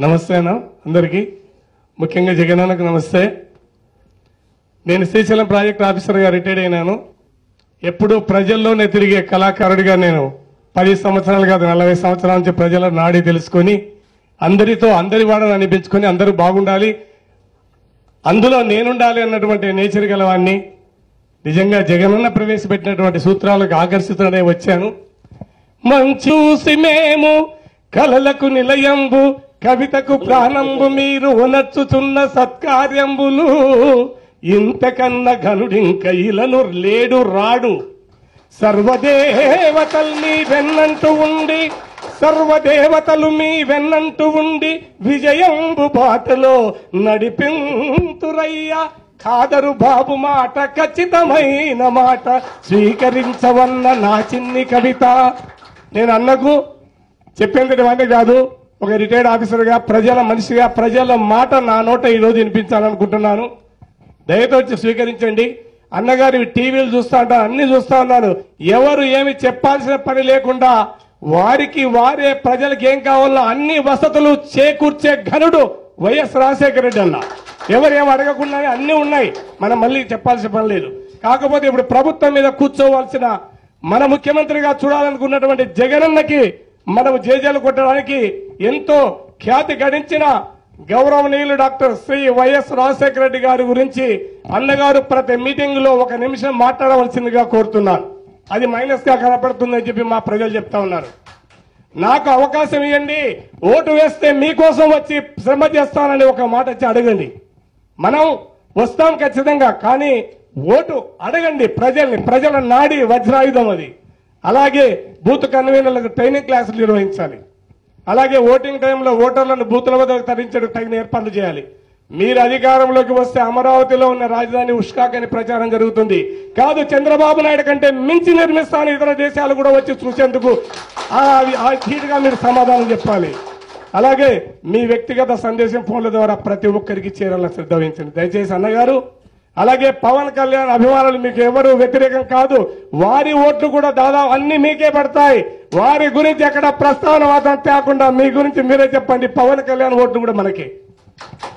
నమస్తే అన్న అందరికీ ముఖ్యంగా జగనన్నకు నమస్తే నేను శ్రీశైలం ప్రాజెక్ట్ ఆఫీసర్గా రిటైర్డ్ అయినాను ఎప్పుడూ ప్రజల్లోనే తిరిగే కళాకారుడిగా నేను పది సంవత్సరాలు కాదు నలభై సంవత్సరాల నుంచి ప్రజల నాడి తెలుసుకొని అందరితో అందరి వాడని అనిపించుకొని అందరూ బాగుండాలి అందులో నేనుండాలి అన్నటువంటి నేచర్ గలవాన్ని నిజంగా జగనన్న ప్రవేశపెట్టినటువంటి సూత్రాలకు ఆకర్షితుడనే వచ్చాను మంచూసి మేము కలలకు నిలయంబు కవితకు ప్రాణంబు మీరు ఉనర్చుచున్న సత్కార్యంబులు ఇంతకన్న ఘనుడింక ఇలను లేడు రాడు సర్వదేవతలు మీ వెన్నంటూ ఉండి సర్వదేవతలు మీ వెన్నంటూ ఉండి విజయంబు బాటలో నడిపింతురయ్యా కాదరు బాబు మాట ఖచ్చితమైన మాట స్వీకరించవన్న నా చిన్ని కవిత నేను అన్నకు చెప్పేందుకు వాడిని కాదు ఒక రిటైర్డ్ ఆఫీసర్గా ప్రజల మనిషిగా ప్రజల మాట నా నోట ఈరోజు వినిపించాలనుకుంటున్నాను దయతో వచ్చి స్వీకరించండి అన్నగారు ఇవి టీవీలు చూస్తా ఉంటారు అన్ని చూస్తా ఉన్నారు ఎవరు ఏమి చెప్పాల్సిన పని లేకుండా వారికి వారే ప్రజలకు ఏం కావాలో అన్ని వసతులు చేకూర్చే ఘనుడు వైఎస్ రాజశేఖర రెడ్డి అన్న ఎవరు ఏం అడగకుండానే అన్ని ఉన్నాయి మనం మళ్ళీ చెప్పాల్సిన పని లేదు కాకపోతే ఇప్పుడు ప్రభుత్వం మీద కూర్చోవలసిన మన ముఖ్యమంత్రిగా చూడాలనుకున్నటువంటి జగనన్నకి మనం జేజేలు కొట్టడానికి ఎంతో ఖ్యాతి గడించిన గౌరవనీయులు డాక్టర్ శ్రీ వైఎస్ రాజశేఖర రెడ్డి గారి గురించి అన్నగారు ప్రతి మీటింగ్ లో ఒక నిమిషం మాట్లాడవలసిందిగా కోరుతున్నాను అది మైనస్ గా కనపడుతుందని చెప్పి మా ప్రజలు చెప్తా ఉన్నారు నాకు అవకాశం ఇవ్వండి ఓటు వేస్తే మీకోసం వచ్చి శ్రమ చేస్తానని ఒక మాట వచ్చి అడగండి మనం వస్తాం ఖచ్చితంగా కానీ ఓటు అడగండి ప్రజల్ని ప్రజల నాడి వజ్రాయుధం అది అలాగే బూత్ కన్వీనర్లకు ట్రైనింగ్ క్లాసులు నిర్వహించాలి అలాగే ఓటింగ్ టైంలో ఓటర్లను బూతుల వద్దకు తరించడం తగిన ఏర్పాట్లు చేయాలి మీరు అధికారంలోకి వస్తే అమరావతిలో ఉన్న రాజధాని ఉష్కాక్ అని ప్రచారం జరుగుతుంది కాదు చంద్రబాబు నాయుడు కంటే మించి నిర్మిస్తాను ఇతర దేశాలు కూడా వచ్చి చూసేందుకు ఆ ఆ ధీటుగా మీరు సమాధానం చెప్పాలి అలాగే మీ వ్యక్తిగత సందేశం ఫోన్ల ద్వారా ప్రతి ఒక్కరికి చేరాలని శ్రద్ధ వహించండి దయచేసి అన్నగారు అలాగే పవన్ కళ్యాణ్ అభిమానులు మీకు ఎవరు వ్యతిరేకం కాదు వారి ఓట్లు కూడా దాదాపు అన్ని మీకే పడతాయి వారి గురించి ఎక్కడ ప్రస్తావన మాత్రం తేకుండా మీ గురించి మీరే చెప్పండి పవన్ కళ్యాణ్ ఓట్లు కూడా మనకే